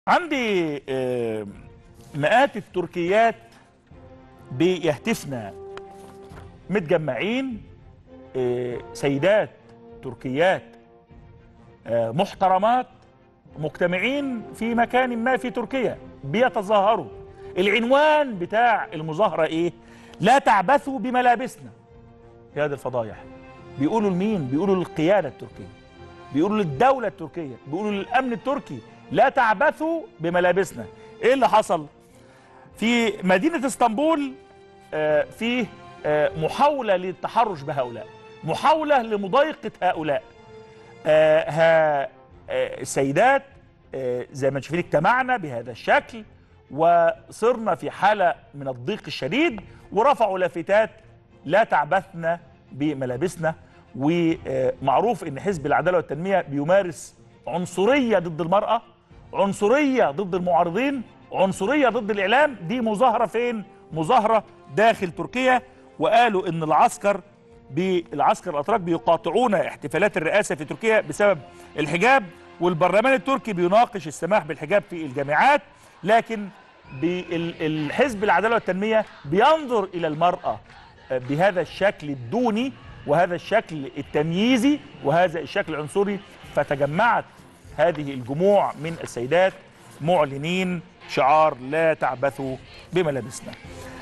عندي آه، مئات التركيات بيهتفن متجمعين آه، سيدات تركيات آه، محترمات مجتمعين في مكان ما في تركيا بيتظاهروا العنوان بتاع المظاهرة ايه لا تعبثوا بملابسنا في هذه الفضايح بيقولوا لمين بيقولوا للقيادة التركية بيقولوا للدولة التركية بيقولوا للأمن التركي لا تعبثوا بملابسنا ايه اللي حصل في مدينة اسطنبول آه، في آه، محاولة للتحرش بهؤلاء محاولة لمضايقة هؤلاء آه، ها آه، السيدات آه، زي ما شايفين اجتمعنا بهذا الشكل وصرنا في حالة من الضيق الشديد ورفعوا لافتات لا تعبثنا بملابسنا ومعروف ان حزب العدالة والتنمية بيمارس عنصرية ضد المرأة عنصرية ضد المعارضين عنصرية ضد الإعلام دي مظاهرة فين؟ مظاهرة داخل تركيا وقالوا ان العسكر بالعسكر الاتراك بيقاطعون احتفالات الرئاسه في تركيا بسبب الحجاب والبرلمان التركي بيناقش السماح بالحجاب في الجامعات لكن الحزب العداله والتنميه بينظر الى المراه بهذا الشكل الدوني وهذا الشكل التمييزي وهذا الشكل العنصري فتجمعت هذه الجموع من السيدات معلنين شعار لا تعبثوا بملابسنا